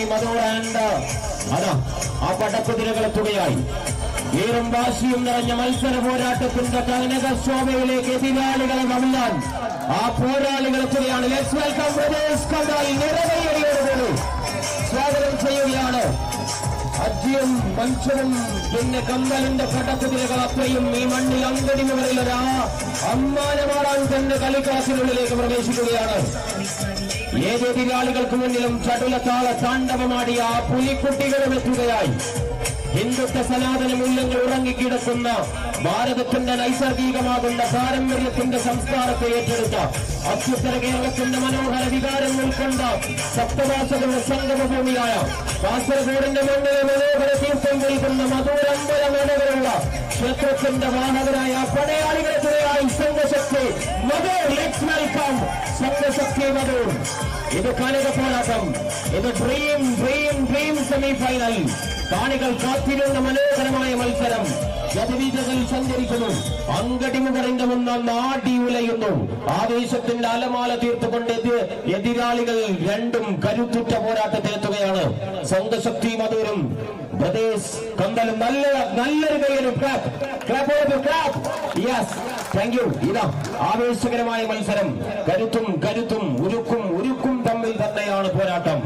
അതോടാണ്ട് അതാ ആ പടക്കുതിരകളെത്തുകയായി ഏറും വാശിയും നിറഞ്ഞ മത്സര പോരാട്ടത്തിന്റെ കനക ശോഭയിലേക്ക് എതിരാളികളെ നമില്ലാൻ ആ പോരാളികളെത്തുകയാണ് ലെറ്റ്സ് വെൽക്കം ബ്രദേഴ്സ് കണ്ടാൽ നിറവൈയടിയോടുകൂടി സ്വാഗതം ചെയ്യുകയാണ് അജ്യം മനുഷ്യനും പിന്നെ കമ്പലിന്റെ പടക്കുതിരകൾ അത്രയും ഈ മണ്ണിൽ അങ്കടിമുകളിൽ ഒരാ അമ്മാനമാടാൻ തന്റെ കളിക്കളത്തിനുള്ളിലേക്ക് പ്രവേശിക്കുകയാണ് ഏത് എതിരാളികൾക്ക് മുന്നിലും ചടുലത്താള താണ്ഡവമാടിയ ആ പുലിക്കുട്ടികളും എത്തുകയായി ഹിന്ദുത്വ സനാതന മൂല്യങ്ങൾ ഉറങ്ങിക്കിടക്കുന്ന ഭാരതത്തിന്റെ നൈസർഗികമാകുന്ന പാരമ്പര്യത്തിന്റെ സംസ്കാരത്തെ ഏറ്റെടുത്ത അത്യുത്തര കേരളത്തിന്റെ മനോഹര വികാരം ഉൾക്കൊണ്ട സപ്തവാസകളുടെ സംഗമഭൂമിയായ കാസർഗോഡിന്റെ മണ്ണിലെ മനോഹര തീർത്ഥം നൽകുന്ന മധുരമ്പല മേടകളുള്ള ക്ഷേത്രത്തിന്റെ വാഹകരായ പടയാളികളെതിരെയായി സംഘശക്തി മധുർ ലെറ്റ്സ് വെൽക്കം സംഘശക്തി മധുർ ഇത് കനക പോരാട്ടം ഇത് dream dream dream semi final കാണികൾ കാത്തിരുന്ന മനോഹരമായ മത്സരം ഗതിവീതകൾ സഞ്ചരിക്കുന്നു അങ്കടിമുകളിന്റെ മുന്ന നാടി ഉലയുന്നു ആവേശത്തിന്റെ അലമാല തീർത്തുകൊണ്ട് എതി- എതിരാളികൾ രണ്ടും കരുത്തുറ്റ പോരാട്ടത്തെ എത്തുകയാണ് സ്വന്തശക്തി മധുരം ബ്രദേഴ്സ് കണ്ടലും നല്ല നല്ലൊരു കൈയ്യൊരു clap clap clap yes thank you ഇതാ ആവേശകരമായ മത്സരം കരുത്തും കരുത്തും ഉരുക്കും ഉരുക്കും തമ്മിൽ തന്നെയാണ് പോരാട്ടം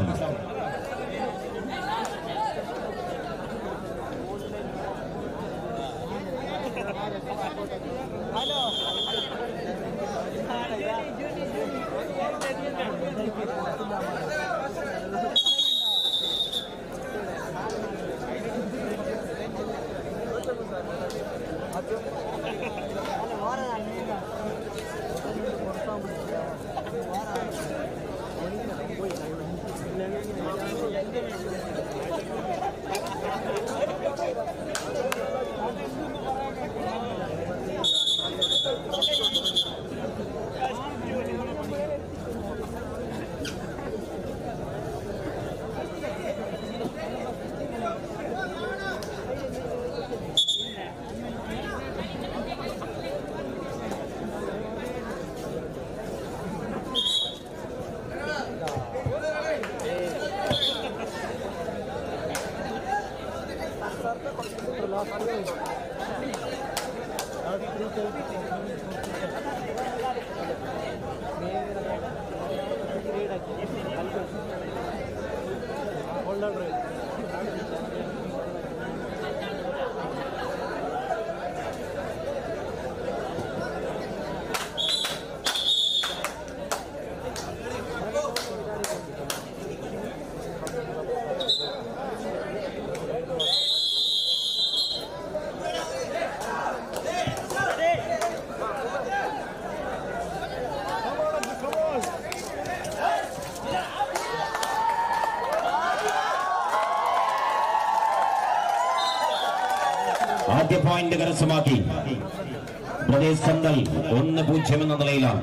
ആദ്യ പോയിന്റ് കരസ്ഥമാക്കി പ്രദേശ് കന്തൽ ഒന്ന് പൂജ്യം എന്ന നിലയിലാണ്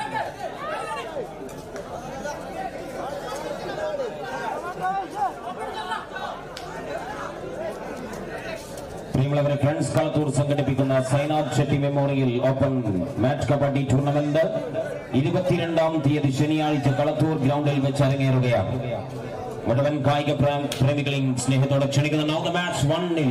പ്രിയമുള്ളവരെ ഫ്രണ്ട്സ് കളത്തൂർ സംഘടിപ്പിക്കുന്ന Sainath Shetty memorial open match kabaddi tournament ഇരുപത്തിരണ്ടാം തീയതി ശനിയാഴ്ച കളത്തൂർ ഗ്രൗണ്ടിൽ വെച്ച് അരങ്ങേറുകയാണ് മുഴുവൻ കായിക പ്രേ- പ്രേമികളെയും സ്നേഹത്തോടെ ക്ഷണിക്കുന്ന നൗ ദ മാച്ച് വണ്ണിൽ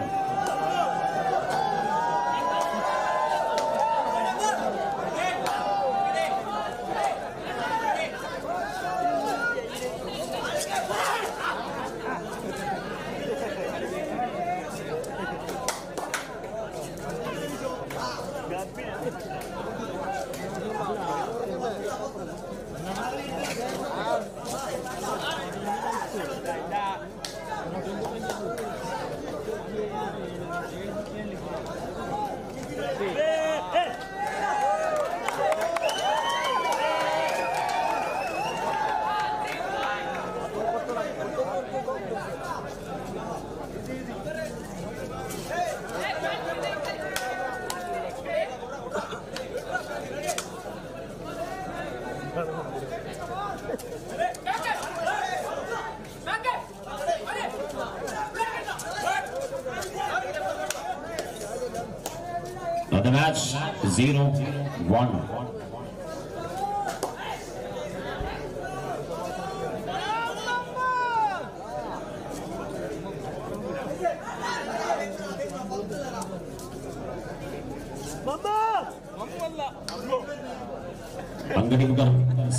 The match zero one.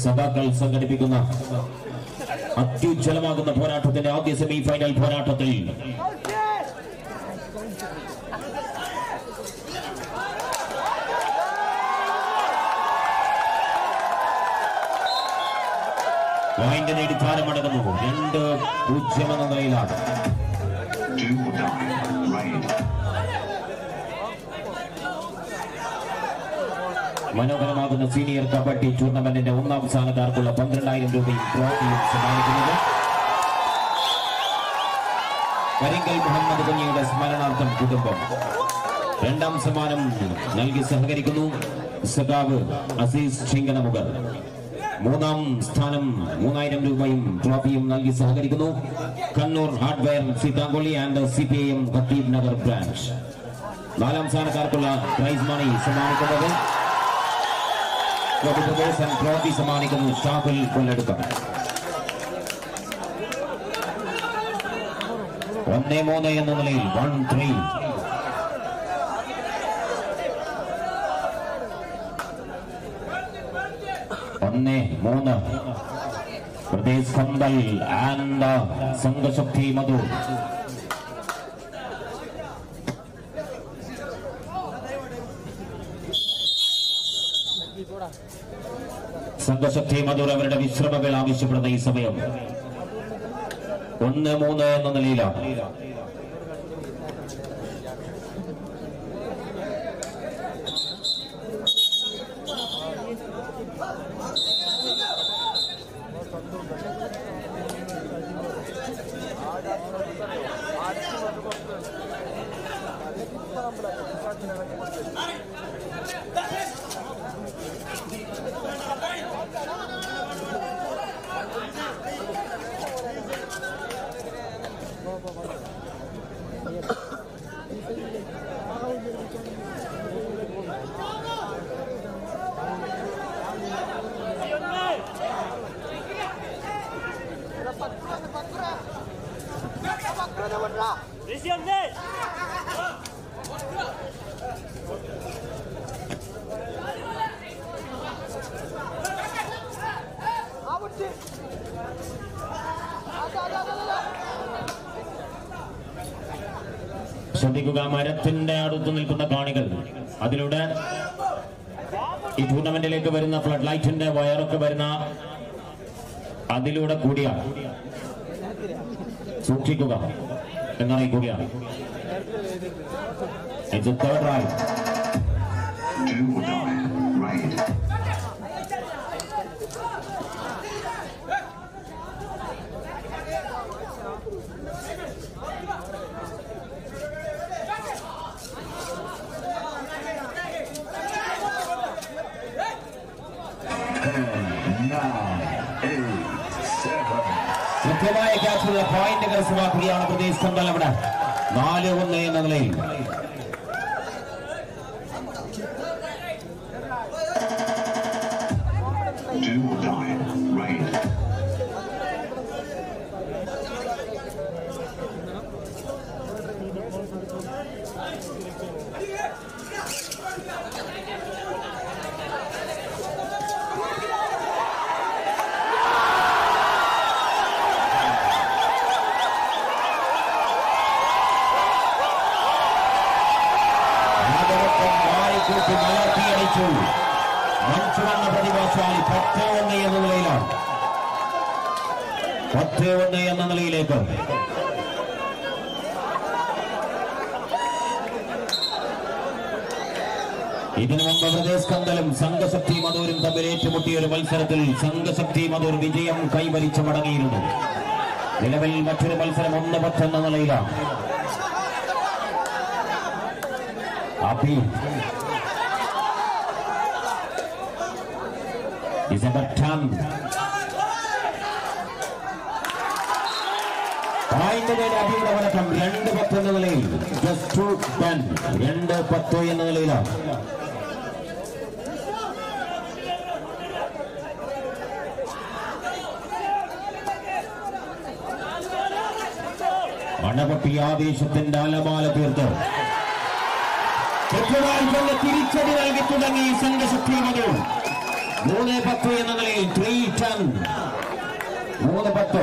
സഭാക്കൾ സംഘടിപ്പിക്കുന്ന അത്യുജ്വലമാകുന്ന പോരാട്ടത്തിന്റെ ആദ്യ സെമി ഫൈനൽ പോരാട്ടത്തിൽ പോയിന്റ് നേടി താരമടങ്ങുന്നു രണ്ട് പൂജ്യം എന്ന നിലയിലാണ് Do or die. Raid. മനോഹരമാകുന്ന സീനിയർ കബഡി ടൂർണമെന്റിന്റെ ഒന്നാം സ്ഥാനക്കാർക്കുള്ള പന്ത്രണ്ടായിരം രൂപയും ട്രോഫിയും സമ്മാനിക്കുന്നത് കരിങ്കൽ മുഹമ്മദ് കുഞ്ഞിയുടെ സ്മരണാർത്ഥം കുടുംബം രണ്ടാം സമ്മാനം നൽകി സഹകരിക്കുന്നു സഖാവ് അസീസ് ചിങ്കനമുഖർ മൂന്നാം സ്ഥാനം മൂന്നായിരം രൂപയും ട്രോഫിയും നൽകി സഹകരിക്കുന്നു Kannur hardware Seethangoli and C P I M Khatheeb Nagar branch നാലാം സ്ഥാനക്കാർക്കുള്ള പ്രൈസ് മണി സമ്മാനിക്കുന്നത് പ്രഭുദേശൻ ട്രോഫി സമ്മാനിക്കുന്നു ഷാഹുൽ കൊല്ലെടുക്കം ഒന്നേ മൂന്ന് എന്ന നിലയിൽ വൺ ത്രീ ഒന്ന് മൂന്ന് പ്രദേശ് കമ്പൽ ആൻഡ് സംഘശക്തി മധു സംഘശക്തി മധുർ അവരുടെ വിശ്രമവേള ആവശ്യപ്പെടുന്ന ഈ സമയം ഒന്ന് മൂന്ന് എന്ന നിലയിലാണ് Desciende. ശ്രദ്ധിക്കുക മരത്തിന്റെ അടുത്ത് നിൽക്കുന്ന കാണികൾ അതിലൂടെ ഈ ടൂർണമെന്റിലേക്ക് വരുന്ന ഫ്ലഡ് ലൈറ്റിന്റെ വയറൊക്കെ വരുന്ന അതിലൂടെ കൂടിയാണ് സൂക്ഷിക്കുക എന്നറിയിക്കുകയാണ് It's a third right. Do or die. Raid. Nine, eight, seven, കൃത്യമായ ക്യാച്ചിലുള്ള പോയിന്റ് കരസ്ഥമാക്കുകയാണ് പ്രദേശ് കമ്പൽ അവിടെ നാല് ഒന്ന് എന്ന നിലയിൽ do or die. Raid. ആദരപ്പം വാരിക്കൂട്ടി മലർത്തിയടിച്ചു മഞ്ചുവണ്ണ പ്രതിഭാശാലി പത്ത് ഒന്ന് എന്ന നിലയിലാണ് പത്ത് ഒന്ന് എന്ന നിലയിലേക്ക് ഇതിനു മുമ്പ് പ്രദേശ് കന്തലും സംഘശക്തി മധൂരും തമ്മിൽ ഏറ്റുമുട്ടിയ ഒരു മത്സരത്തിൽ സംഘശക്തി മധൂർ വിജയം കൈവരിച്ചു മടങ്ങിയിരുന്നു നിലവിൽ മറ്റൊരു മത്സരം ഒന്ന് പത്ത് എന്ന നിലയിലാണ് അപ്പീൽ ഡിസംബർ ടെൻ പോയിന്റിന്റെ അഭിപ്രായം രണ്ട് പത്ത് എന്ന നിലയിൽ ജസ്റ്റ് ടു ടെൻ രണ്ട് പത്ത് എന്ന നിലയിലാണ് മണപൊട്ടി ആവേശത്തിന്റെ അലമാല തീർത്ത് കൃത്യമായി തന്നെ തിരിച്ചടി നൽകി തുടങ്ങി സംഘശക്തി മധു മൂന്ന് പത്ത് എന്ന നിലയിൽ ത്രീ ടെൻ മൂന്ന് പത്ത്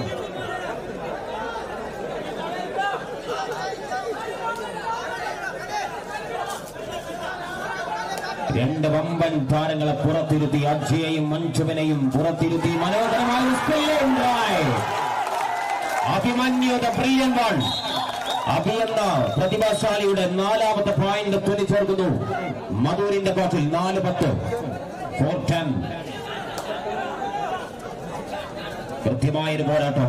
രണ്ട് വമ്പൻ താരങ്ങളെ പുറത്തിരുത്തി അജയെയും മഞ്ജുവിനെയും പുറത്തിരുത്തി മനോഹരമായ ഒരു സ്പെല്ല് ഉണ്ടായി Abhimanyu the brilliant one Abhi എന്ന പ്രതിഭാശാലിയുടെ നാലാമത്തെ പോയിന്റ് തുന്നിച്ചേർക്കുന്നു മധൂരിന്റെ കോട്ടിൽ നാല് പത്ത് ഫോർ ടെൻ കൃത്യമായൊരു പോരാട്ടം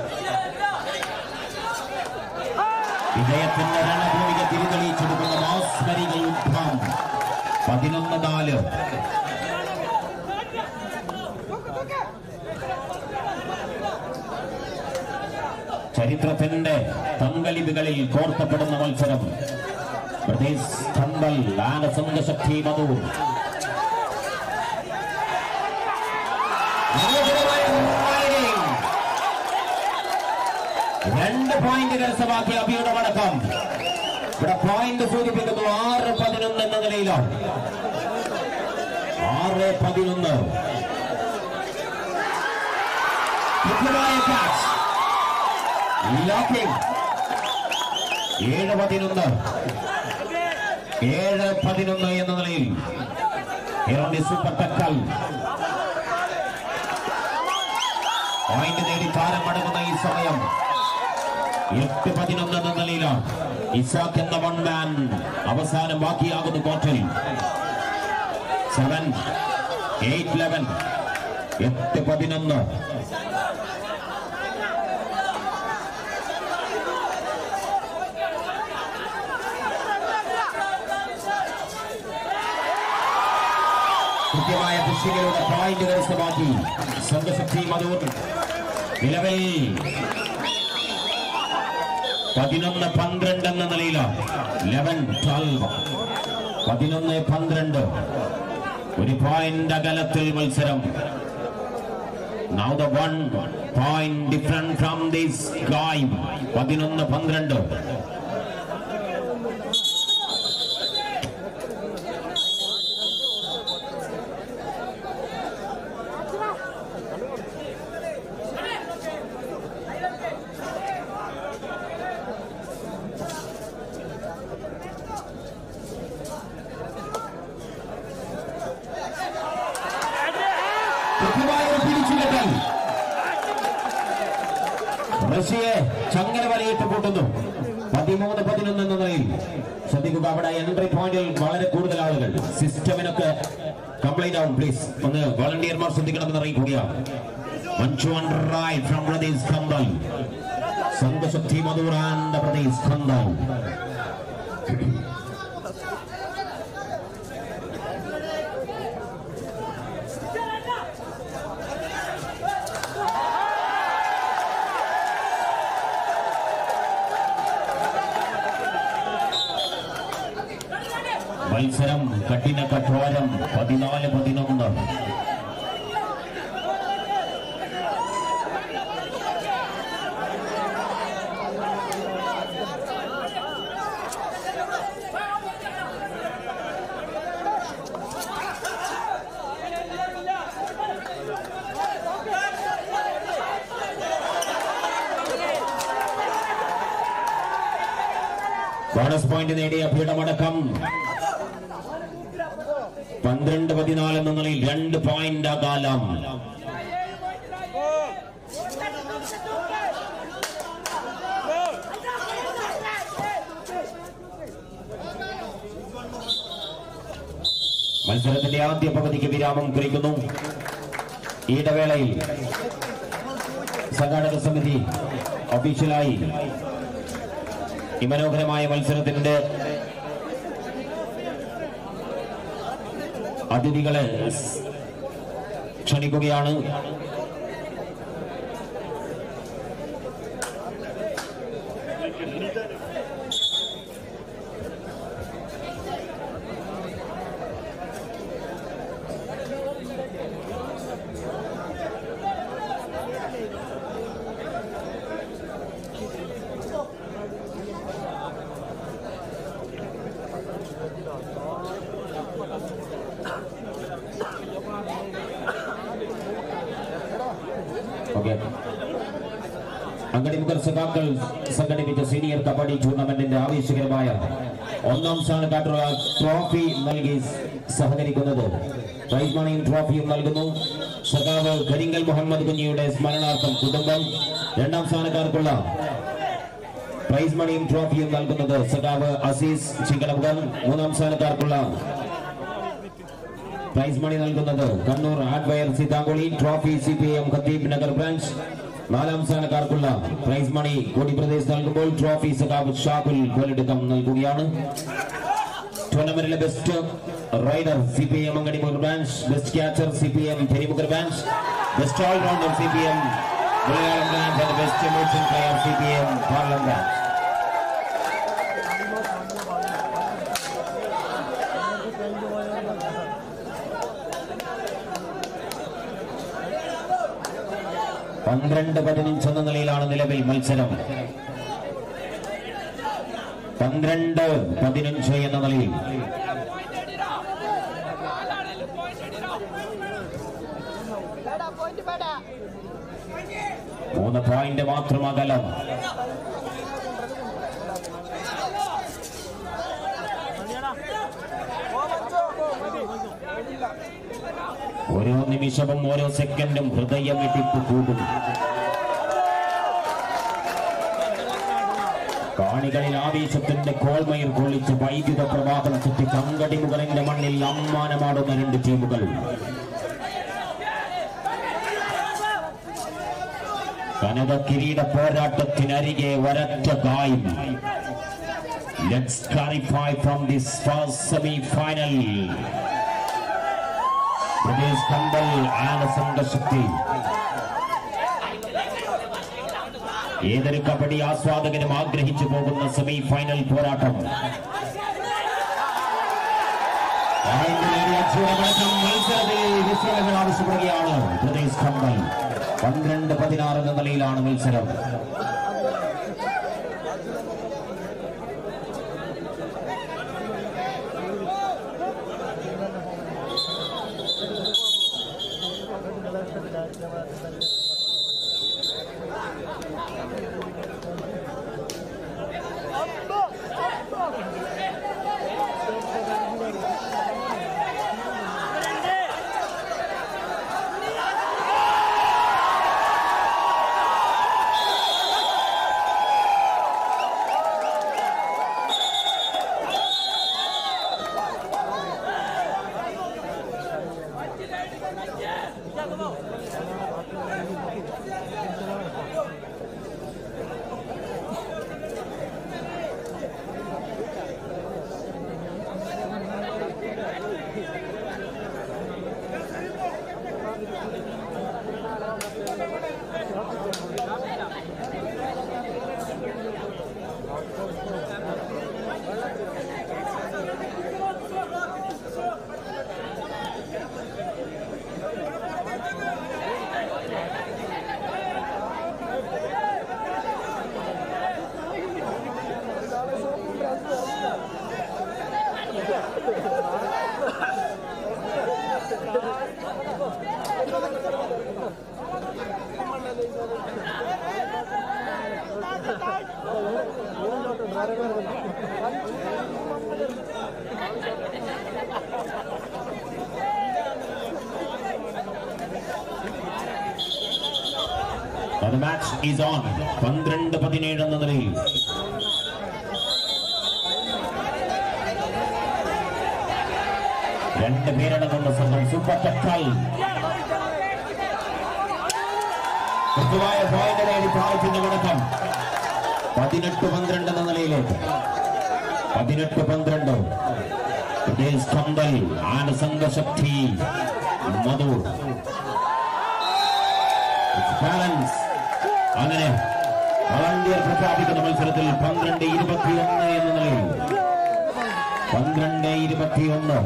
വിജയത്തിന്റെ രണഭൂമിക തിരിതെളിയിച്ചെടുക്കുന്ന മാസ്മരിക യുദ്ധം പതിനൊന്ന് നാല് ചരിത്രത്തിന്റെ തങ്കലിപികളിൽ കോർത്തപ്പെടുന്ന മത്സരം പ്രദേശ് തമ്പൽ ആനസംഗ ശക്തി മധു രണ്ട് പോയിന്റ് കരസ്ഥമാക്കിയ അഭിയുടെ മടക്കം ഇവിടെ പോയിന്റ് സൂചിപ്പിക്കുന്നു ആറ് പതിനൊന്ന് എന്ന നിലയിലാണ് ആറ് പതിനൊന്ന് കൃത്യമായ catch. ലോക്കിംഗ് ഏഴ് പതിനൊന്ന് ഏഴ് പതിനൊന്ന് എന്ന നിലയിൽ ഇറങ്ങി സൂപ്പർ ടക്കൽ പോയിന്റ് നേടി താരം മടങ്ങുന്ന ഈ സമയം എട്ട് പതിനൊന്ന് എന്ന നിലയിലാണ് ഇസാഖ് എന്ന വൺ മാൻ അവസാനം ബാക്കിയാകുന്നു കോർട്ടിൽ സെവൻ എയ്റ്റ് ലെവൻ എട്ട് പതിനൊന്ന് കൃത്യമായ ദൃശ്യങ്ങളുടെ പോയിന്റ് കരസ്ഥമാക്കി സംഘശക്തി മധൂർ നിലവിൽ പതിനൊന്ന് പന്ത്രണ്ട് എന്ന നിലയിലാണ് ലെവൻ ട്വൽവ് പതിനൊന്ന് പന്ത്രണ്ട് ഒരു പോയിന്റ് അകലത്തിൽ മത്സരം Now the one point different from this guy. പതിനൊന്ന് പന്ത്രണ്ട് കൃത്യമായ ഒരു പിടിച്ചുകെട്ടൽ റഷ്യയെ ചങ്ങല വലയിട്ട് കൂട്ടുന്നു പതിമൂന്ന് പതിനൊന്ന് എന്ന നിലയിൽ ശ്രദ്ധിക്കുക അവിടെ എൻട്രി പോയിന്റിൽ വളരെ കൂടുതൽ ആളുകൾ സിസ്റ്റമിനൊക്കെ കംപ്ലൈന്റ് ആവും പ്ലീസ് ഒന്ന് വളണ്ടിയർമാർ ശ്രദ്ധിക്കണമെന്ന് അറിയിക്കുകയാണ് മഞ്ജു അണ്ടറായി ഫ്രം പ്രദേശ് കമ്പൽ സംഘശക്തി മധുരാന്റെ പ്രദേശ് കമ്പൽ മത്സരം കഠിന കഠോരം പതിനാല് പതിനൊന്ന് ബോണസ് പോയിന്റ് നേടിയ പീഠമടക്കം പന്ത്രണ്ട് പതിനാല് എന്ന നിലയിൽ രണ്ട് പോയിന്റ് അകാലം മത്സരത്തിന്റെ ആദ്യ പകുതിക്ക് വിരാമം കുറിക്കുന്നു ഈ ഇടവേളയിൽ സംഘാടക സമിതി ഒഫീഷ്യലായി ഈ മനോഹരമായ മത്സരത്തിന്റെ അതിഥികളെ ക്ഷണിക്കുകയാണ് അങ്കടിമുഖർ സഖാക്കൾ സംഘടിപ്പിച്ച സീനിയർ കബഡി ടൂർണമെന്റിന്റെ ആവേശകരമായ ഒന്നാം സ്ഥാനക്കാട്ടുള്ള ട്രോഫി നൽകി സഹകരിക്കുന്നത് പ്രൈസ് മണിയും ട്രോഫിയും നൽകുന്നു സഖാവ് കരിങ്കൽ മുഹമ്മദ് കുഞ്ഞിയുടെ സ്മരണാർത്ഥം കുടുംബം രണ്ടാം സ്ഥാനക്കാർക്കുള്ള പ്രൈസ് മണിയും ട്രോഫിയും നൽകുന്നത് സഖാവ് അസീസ് ചിങ്കടമുഖം മൂന്നാം സ്ഥാനക്കാർക്കുള്ള പ്രൈസ് മണി നൽകുന്നത് Kannur hardware Seethangoli trophy C P M Khatheeb Nagar branch നാലാം സ്ഥാനക്കാർക്കുള്ള പ്രൈസ് മണി കോടിപ്രദേശ് നൽകുമ്പോൾ ട്രോഫി സഖാബ് ഷാഹുൽ കൊലടുക്കം നൽകുകയാണ് ടൂർണമെന്റിലെ best raider C P M Angadimogar branch best catcher C P M Perimukhar branch best all rounder C P M Malayalam branch and best emotion player C P M Parlam branch പന്ത്രണ്ട് പതിനഞ്ച് എന്ന നിലയിലാണ് നിലവിൽ മത്സരം പന്ത്രണ്ട് പതിനഞ്ച് എന്ന നിലയിൽ ಬೇಡ ಪಾಯಿಂಟ್ ಬೇಡ മൂന്ന് പോയിന്റ് മാത്രം അകലം ഓരോ നിമിഷവും ഓരോ സെക്കൻഡും ഹൃദയമിടിപ്പ് കൂടും കാണികളിൽ ആവേശത്തിന്റെ കോൾമയിൽ കൊള്ളിച്ച് വൈദ്യുത പ്രവാഹം ചുറ്റി കങ്കടി മുകളിന്റെ മണ്ണിൽ അമ്മാനമാടുന്ന രണ്ട് ടീമുകൾ കനക കിരീട പോരാട്ടത്തിനരികെ ഒരറ്റ കായും Let's clarify from this first semi-final. Pradesh Kambal and സംഘശക്തി ഏതൊരു കബഡി ആസ്വാദകനും ആഗ്രഹിച്ചു പോകുന്ന സെമി ഫൈനൽ പോരാട്ടം പോയിന്റ് നേടിയ ചൂടമടക്കം മത്സരത്തിൽ വിശ്രമങ്ങൾ ആവശ്യപ്പെടുകയാണ് പ്രദേശ് കമ്പൽ പന്ത്രണ്ട് പതിനാറ് എന്ന നിലയിലാണ് മത്സരം The match is on. പന്ത്രണ്ട് പതിനേഴ് എന്ന നിലയിൽ രണ്ട് പേരടങ്ങുന്ന സംഘം സൂപ്പർ ടക്കൽ കൃത്യമായ പോയിന്റ് നേടി പ്രായത്തിന്റെ മടക്കം പതിനെട്ട് പന്ത്രണ്ട് എന്ന നിലയിലേക്ക് പതിനെട്ട് പന്ത്രണ്ട് പ്രദേശ് കമ്പൽ ആന സംഘശക്തി മധൂർ ബാലൻസ് അങ്ങനെ വളണ്ടിയർ പ്രഖ്യാപിക്കുന്ന മത്സരത്തിൽ പന്ത്രണ്ട് ഇരുപത്തിയൊന്ന് എന്ന നിലയിൽ പന്ത്രണ്ട് ഇരുപത്തിയൊന്ന്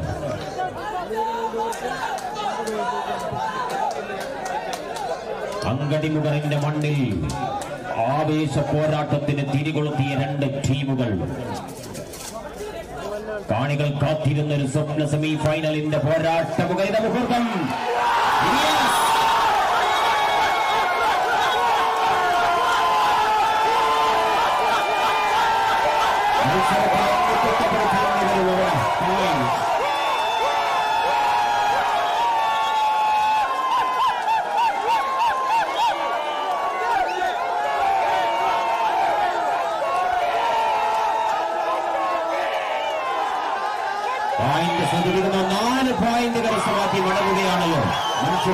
അങ്കടിമുഖറിന്റെ മണ്ണിൽ ആവേശ പോരാട്ടത്തിന് തിരികൊളുത്തിയ രണ്ട് ടീമുകൾ കാണികൾ കാത്തിരുന്ന ഒരു സ്വപ്ന സെമി ഫൈനലിന്റെ പോരാട്ടമുഖരിത മുഹൂർത്തം Yes! സൂചിപ്പിക്കുന്ന നാല് പോയിന്റ് കരസ്ഥമാക്കി മടങ്ങുകയാണല്ലോ മഞ്ജു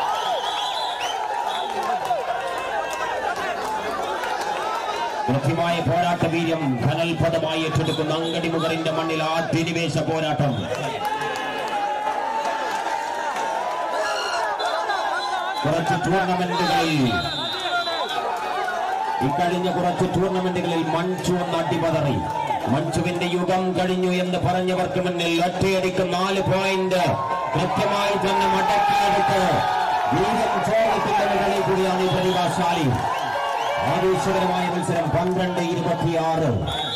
കൃത്യമായ പോരാട്ട വീര്യം ധനൽപദമായി ഏറ്റെടുക്കുന്ന അങ്കടിമുഖറിന്റെ മണ്ണിൽ ആദ്യനിവേശ പോരാട്ടം കുറച്ച് ടൂർണമെന്റുകളിൽ ഇക്കഴിഞ്ഞ കുറച്ച് ടൂർണമെന്റുകളിൽ മഞ്ജു ഒന്ന് അടിപതറി മഞ്ജുവിന്റെ യുഗം കഴിഞ്ഞു എന്ന് പറഞ്ഞവർക്ക് മുന്നിൽ ഒറ്റയടിക്ക് നാല് പോയിന്റ് കൃത്യമായി തന്നെ മടക്കിയെടുത്ത് വീരം ചോദിക്കുന്ന കളി കൂടിയാണ് ഈ പ്രതിഭാശാലി ആവേശകരമായ മത്സരം പന്ത്രണ്ട് ഇരുപത്തിയാറ്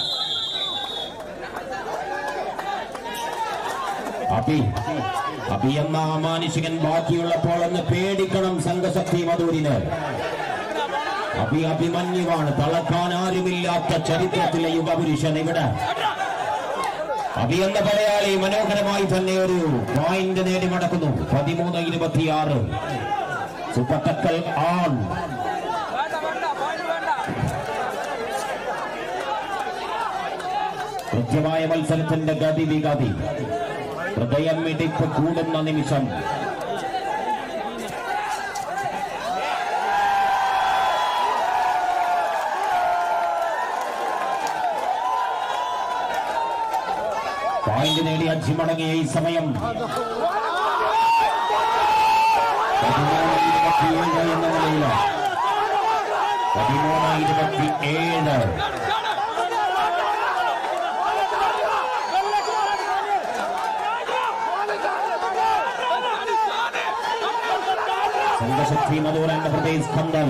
അബി അബി എന്ന അമാനുഷികൻ ബാക്കിയുള്ളപ്പോൾ ഒന്ന് പേടിക്കണം സംഘശക്തി മധൂരിന് അഭി അഭിമന്യുവാണ് തളക്കാൻ ആരുമില്ലാത്ത ചരിത്രത്തിലെ യുഗപുരുഷൻ ഇവിടെ അഭി എന്ന പടയാളി മനോഹരമായി തന്നെ ഒരു പോയിന്റ് നേടി മടക്കുന്നു പതിമൂന്ന് ഇരുപത്തിയാറ് സൂപ്പർ ടക്കൽ ഓൺ കൃത്യമായ മത്സരത്തിന്റെ ഗതി വിഗതി ഹൃദയം മിടിപ്പ് കൂടുന്ന നിമിഷം പോയിന്റ് നേടി അഞ്ച് മടങ്ങിയ ഈ സമയം പതിമൂന്ന് ഇരുപത്തിയേഴ് എന്ന നിലയിൽ പതിമൂന്ന് ഇരുപത്തിയേഴ് സംഘശക്തി മധുരന്റെ പ്രദേശ് കണ്ടൽ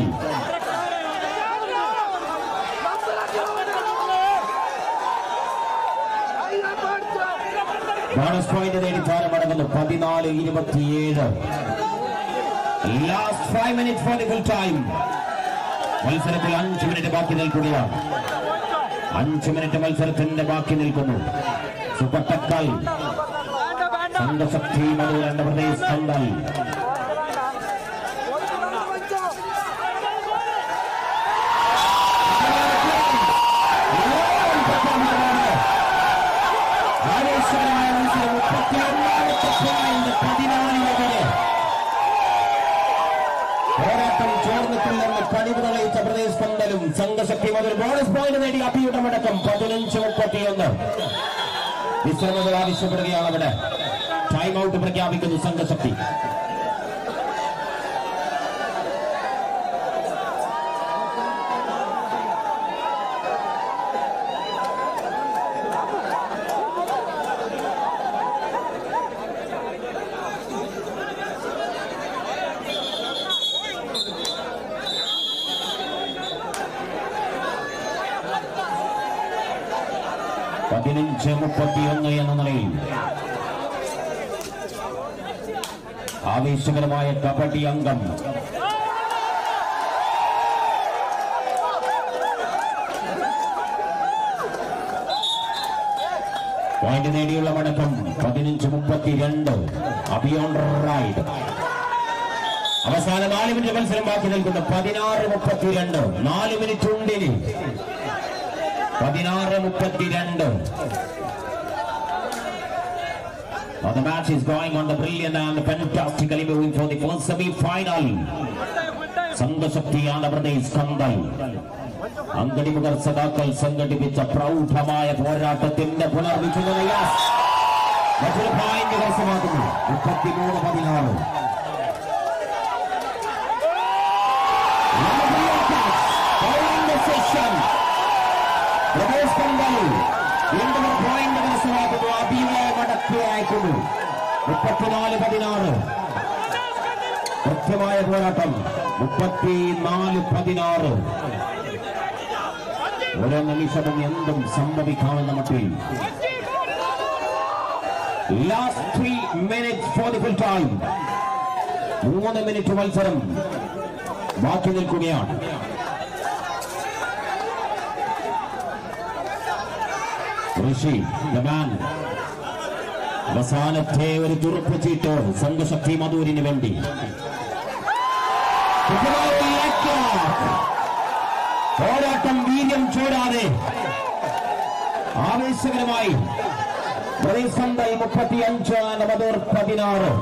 ബോണസ് പോയിന്റ് നേടി താരമടങ്ങുന്നു പതിനാല് ഇരുപത്തിയേഴ് last five minute for the full time മത്സരത്തിൽ അഞ്ച് മിനിറ്റ് ബാക്കി നിൽക്കുകയാണ് അഞ്ച് മിനിറ്റ് മത്സരത്തിന്റെ ബാക്കി നിൽക്കുന്നു സൂപ്പർ ടക്കൽ സംഘശക്തി മധുരന്റെ പ്രദേശ് കണ്ടൽ ആവേശകരമായ മത്സരം മുപ്പത്തിയൊന്നാമത്തെ പോയിന്റ് പതിനാലിനെതിരെ പോരാട്ടം ചോർന്നിട്ടില്ലെന്ന് കഴിവ് തെളിയിച്ച പ്രദേശ് പന്തലും സംഘശക്തി മുതൽ ബോണസ് പോയിന്റ് നേടി അഭിയുടെ മടക്കം പതിനഞ്ച് മുപ്പത്തിയൊന്ന് വിശ്രമങ്ങൾ ആവശ്യപ്പെടുകയാണ് അവിടെ ടൈം ഔട്ട് പ്രഖ്യാപിക്കുന്നു സംഘശക്തി പതിനഞ്ച് മുപ്പത്തിയൊന്ന് എന്ന നിലയിൽ ആവേശകരമായ കബഡി അംഗം പോയിന്റ് നേടിയുള്ള മടക്കം പതിനഞ്ച് മുപ്പത്തിരണ്ട് അബിയോൺ റൈഡ് അവസാന നാല് മിനിറ്റ് മത്സരം ബാക്കി നിൽക്കുന്നു പതിനാറ് മുപ്പത്തിരണ്ട് നാല് മിനിറ്റ് ഉണ്ടിന് പതിനാറ് മുപ്പത്തിരണ്ട് Now the match is going on the brilliant and fantastically moving for the first semi-final. സംഘശക്തിയാണ് Pradesh കന്തൽ അങ്കടിമുഖർ സഖാക്കൾ സംഘടിപ്പിച്ച പ്രൗഢമായ പോരാട്ടത്തിന്റെ പുനർവിചുമന മറ്റൊരു പോയിന്റ് കരസ്ഥമാക്കുന്നു മുപ്പത്തിമൂന്ന് പതിനാറ് പ്രദേശ് കന്തൽ വീണ്ടും ഒരു പോയിന്റ് കരസ്ഥമാക്കുന്നു അഭിയെ മടക്കി അയക്കുന്നു മുപ്പത്തിനാല് പതിനാറ് കൃത്യമായ പോരാട്ടം മുപ്പത്തിനാല് പതിനാറ് ഓരോ നിമിഷവും എന്തും സംഭവിക്കാമെന്ന മട്ടിൽ last three minute for the full time മൂന്ന് മിനിറ്റ് മത്സരം ബാക്കി നിൽക്കുകയാണ് ഋഷി ലമാൻ അവസാനത്തെ ഒരു തുറപ്പ് ചീട്ട് സംഘശക്തി മധൂരിന് വേണ്ടി പോരാട്ടം വീര്യം ചോടാതെ ആവേശകരമായി പ്രതിസന്ധി മുപ്പത്തിയഞ്ച് നവതൂർ പതിനാറ്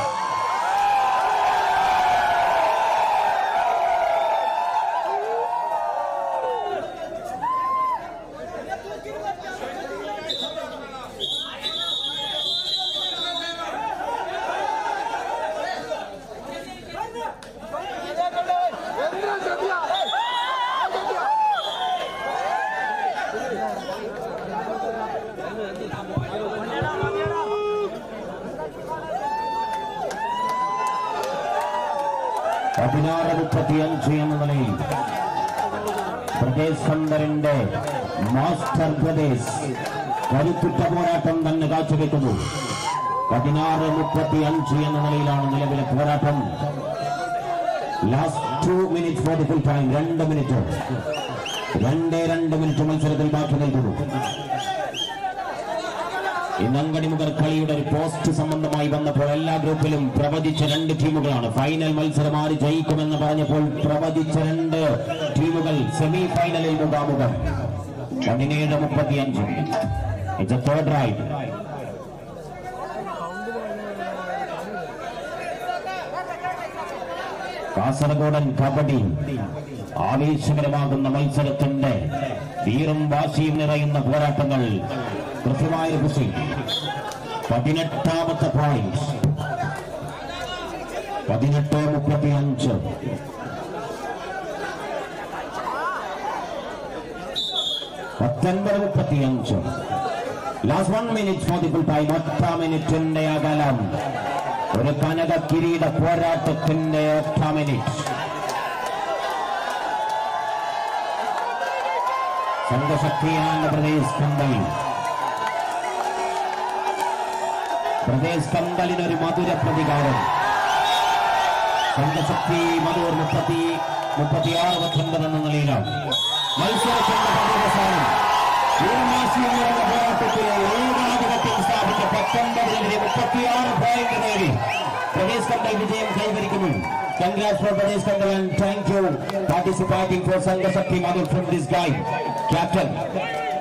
പതിനാറ് മുപ്പത്തിയഞ്ച് എന്ന നിലയിൽ പ്രദേശ് സന്ദറിന്റെ മാസ്റ്റർ പ്രദേശ് കരുത്തുറ്റ പോരാട്ടം തന്നെ കാഴ്ചവെക്കുന്നു പതിനാറ് മുപ്പത്തി അഞ്ച് എന്ന നിലയിലാണ് നിലവിലെ പോരാട്ടം last two minute for the full time രണ്ട് മിനിറ്റ് രണ്ടേ രണ്ട് മിനിറ്റ് മത്സരത്തിൽ ബാക്കി നിൽക്കുന്നു ഇന്ന് അങ്കണിമുഖർ കളിയുടെ ഒരു പോസ്റ്റ് സംബന്ധമായി വന്നപ്പോൾ എല്ലാ ഗ്രൂപ്പിലും പ്രവചിച്ച രണ്ട് ടീമുകളാണ് ഫൈനൽ മത്സരം ആര് ജയിക്കുമെന്ന് പറഞ്ഞപ്പോൾ പ്രവചിച്ച രണ്ട് ടീമുകൾ സെമി ഫൈനലിൽ മുഖാമുഖം പതിനേഴ് മുപ്പത്തിയഞ്ച് ഇറ്റ്സ് എ തേർഡ് റൈഡ് കാസർഗോഡൻ കബഡി ആവേശകരമാകുന്ന മത്സരത്തിന്റെ വീറും വാശിയും നിറയുന്ന പോരാട്ടങ്ങൾ കൃത്യമായ കുസി പതിനെട്ടാമത്തെ പോയിന്റ് പതിനെട്ട് മുപ്പത്തിയഞ്ച് പത്തൊൻപത് മുപ്പത്തിയഞ്ച് last one minute for the full time ഒറ്റ മിനിറ്റിന്റെ അകലം ഒരു കനക കിരീട പോരാട്ടത്തിന്റെ ഒറ്റ മിനിറ്റ് സംഘശക്തിയാണ് പ്രദേശ് കണ്ടൽ പ്രദേശ് കണ്ടലിനൊരു മധുര പ്രതികാരം സംഘശക്തി മധുർ മുപ്പത്തി മുപ്പത്തിയാറ് പത്തൊൻപത് എന്ന നിലയിലാണ് മത്സരത്തിന്റെ പര്യവസാനം യൂണിവേഴ്സിറ്റിയിലുള്ള പോരാട്ടത്തിലെ ഏകാധിപത്യം സ്ഥാപിച്ച പത്തൊൻപതിനെതിരെ മുപ്പത്തിയാറ് പോയിന്റ് നേടി പ്രദേശ് കണ്ടൽ വിജയം കൈവരിക്കുന്നു Congrats for Pradesh Kandal and thank you participating for Sangha Shakti Madhur from this guy. Captain.